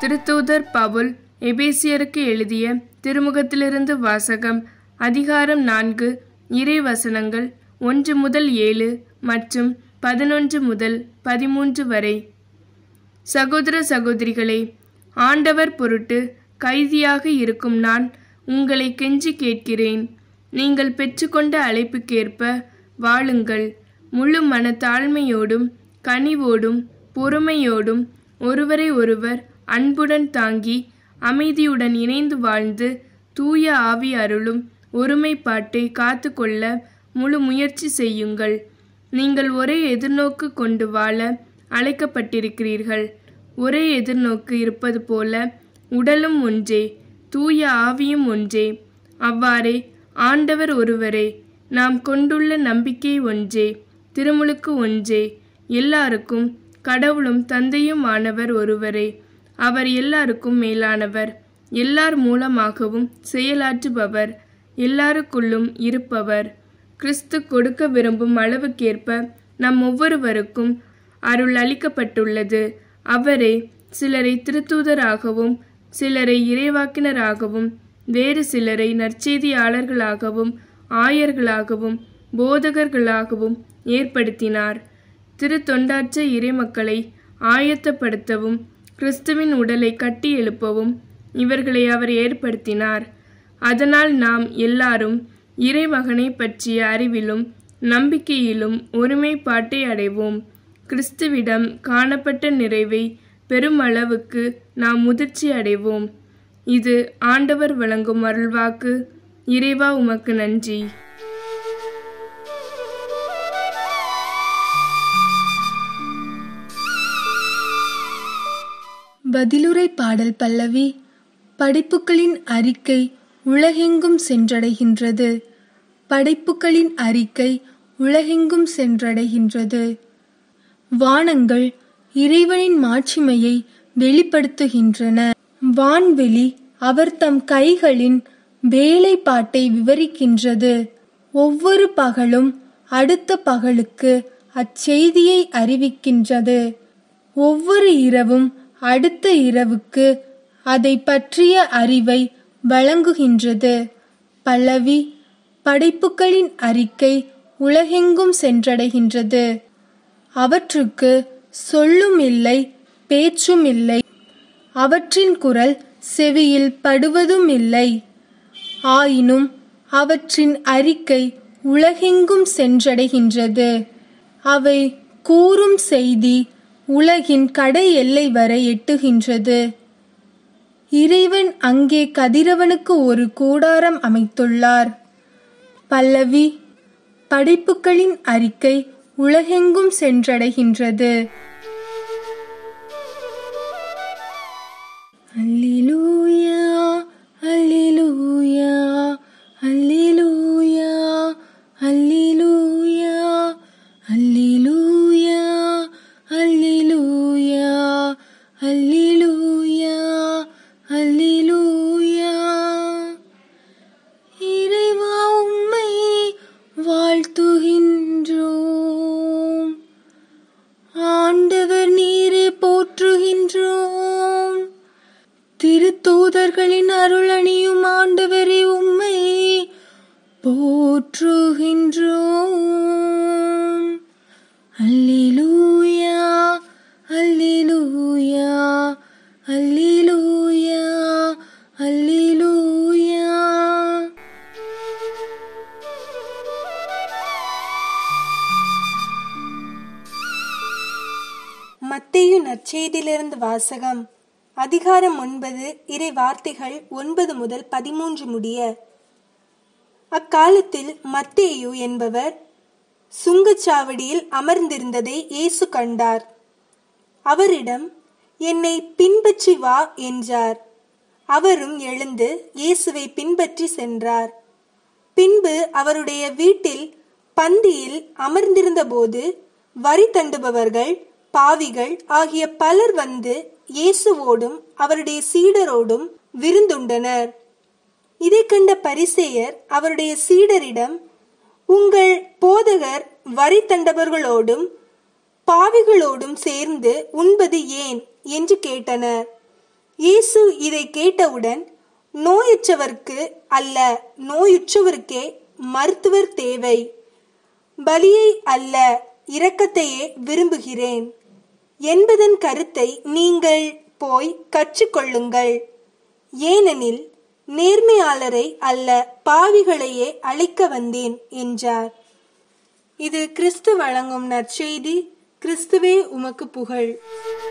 திருத்தூதர் பவுல் எபேசியருக்கு எழுதிய திருமுகத்திலிருந்து வாசகம் அதிகாரம் நான்கு இறை வசனங்கள் ஒன்று முதல் ஏழு மற்றும் பதினொன்று முதல் பதிமூன்று வரை சகோதர சகோதரிகளே ஆண்டவர் பொருட்டு கைதியாக இருக்கும் நான் உங்களை கெஞ்சி கேட்கிறேன் நீங்கள் பெற்றுக்கொண்ட அழைப்புக்கேற்ப வாழுங்கள் முழு மன தாழ்மையோடும் கனிவோடும் பொறுமையோடும் ஒருவரை ஒருவர் அன்புடன் தாங்கி அமைதியுடன் இணைந்து வாழ்ந்து தூய ஆவி அருளும் ஒருமைப்பாட்டை காத்து கொள்ள முழு முயற்சி செய்யுங்கள் நீங்கள் ஒரே எதிர்நோக்கு கொண்டு வாழ அழைக்கப்பட்டிருக்கிறீர்கள் ஒரே எதிர்நோக்கு இருப்பது போல உடலும் ஒன்றே தூய ஆவியும் ஒன்றே அவ்வாறே ஆண்டவர் ஒருவரே நாம் கொண்டுள்ள நம்பிக்கை ஒன்றே திருமுழுக்கு ஒன்றே எல்லாருக்கும் கடவுளும் தந்தையும் ஆனவர் ஒருவரே அவர் எல்லாருக்கும் மேலானவர் எல்லார் மூலமாகவும் செயலாற்றுபவர் எல்லாருக்குள்ளும் இருப்பவர் கிறிஸ்து கொடுக்க விரும்பும் அளவுக்கேற்ப நம் ஒவ்வொருவருக்கும் அருள் அளிக்கப்பட்டுள்ளது அவரே சிலரை திருத்தூதராகவும் சிலரை இறைவாக்கினராகவும் வேறு சிலரை நற்செய்தியாளர்களாகவும் ஆயர்களாகவும் போதகர்களாகவும் ஏற்படுத்தினார் திரு தொண்டாற்ற இறைமக்களை ஆயத்தப்படுத்தவும் கிறிஸ்துவின் உடலை கட்டி எழுப்பவும் இவர்களை அவர் ஏற்படுத்தினார் அதனால் நாம் எல்லாரும் இறைமகனை பற்றிய அறிவிலும் நம்பிக்கையிலும் ஒருமைப்பாட்டை அடைவோம் கிறிஸ்துவிடம் காணப்பட்ட நிறைவை பெருமளவுக்கு நாம் முதிர்ச்சி அடைவோம் இது ஆண்டவர் வழங்கும் அருள்வாக்கு இறைவா உமக்கு நன்றி பதிலுரை பாடல் பல்லவி படைப்புகளின் அறிக்கை உலகெங்கும் சென்றடைகின்றது படைப்புகளின் அறிக்கை உலகெங்கும் சென்றடைகின்றது வானங்கள் இறைவனின் மாட்சிமையை வெளிப்படுத்துகின்றன வான்வெளி அவர் தம் கைகளின் வேலைப்பாட்டை விவரிக்கின்றது ஒவ்வொரு பகலும் அடுத்த பகலுக்கு அச்செய்தியை அறிவிக்கின்றது ஒவ்வொரு இரவும் அடுத்த இரவுக்கு அதை பற்றிய அறிவை வழங்குகின்றது பல்லவி படைப்புகளின் அறிக்கை உலகெங்கும் சென்றடைகின்றது அவற்றுக்கு சொல்லும் இல்லை பேச்சும் இல்லை அவற்றின் குரல் செவியில் படுவதும் இல்லை ஆயினும் அவற்றின் அறிக்கை உலகெங்கும் சென்றடைகின்றது அவை கூறும் செய்தி உலகின் கடை எல்லை வரை எட்டுகின்றது இறைவன் அங்கே கதிரவனுக்கு ஒரு கூடாரம் அமைத்துள்ளார் பல்லவி படைப்புகளின் அறிக்கை உலகெங்கும் சென்றடைகின்றது அல்லேலூயா அல்லேலூயா அல்லேலூயா அல்லேலூயா அல்லேலூயா அல்லேலூயா அல்லேலூயா அல்லேலூயா இறைவா உம்மை வாழ்த்துகின்றோம் ஆண்டவர் நீரே போற்றுகின்றோம் திருத்தூதர்களின் அருளணியும் ஆண்டவரே உம்மை போற்றுகின்றோம் அல்லேலூயா அல்லேலூயா அல்லேலூயா அல்லேலூயா மத்தேயு நற்செய்தியிலிருந்து வாசகம் அதிகாரம் ஒன்பது இறை வார்த்தைகள் ஒன்பது முதல் பதிமூன்று முடிய அக்காலத்தில் மத்தேயு என்பவர் சுங்கச்சாவடியில் அமர்ந்திருந்ததை இயேசு கண்டார் அவரிடம் என்னை பின்பற்றி வா என்றார் அவரும் எழுந்து இயேசுவை பின்பற்றி சென்றார் பின்பு அவருடைய வீட்டில் பந்தியில் அமர்ந்திருந்தபோது வரி தண்டுபவர்கள் பாவிகள் ஆகிய பலர் வந்து இயேசுவோடும் அவருடைய சீடரோடும் விருந்துண்டனர் இதை கண்ட பரிசேயர் அவருடைய சீடரிடம் உங்கள் போதகர் வரி தண்டவர்களோடும் பாவிகளோடும் சேர்ந்து உண்பது ஏன் என்று கேட்டனர் இயேசு இதை கேட்டவுடன் நோயற்றவர்க்கு அல்ல நோயுற்றவருக்கே மருத்துவர் தேவை பலியை அல்ல இரக்கத்தையே விரும்புகிறேன் என்பதன் கருத்தை நீங்கள் போய் கற்றுக்கொள்ளுங்கள் ஏனெனில் நேர்மையாளரை அல்ல பாவிகளையே அழைக்க வந்தேன் என்றார் இது கிறிஸ்து வழங்கும் நற்செய்தி கிறிஸ்துவே உமக்கு புகழ்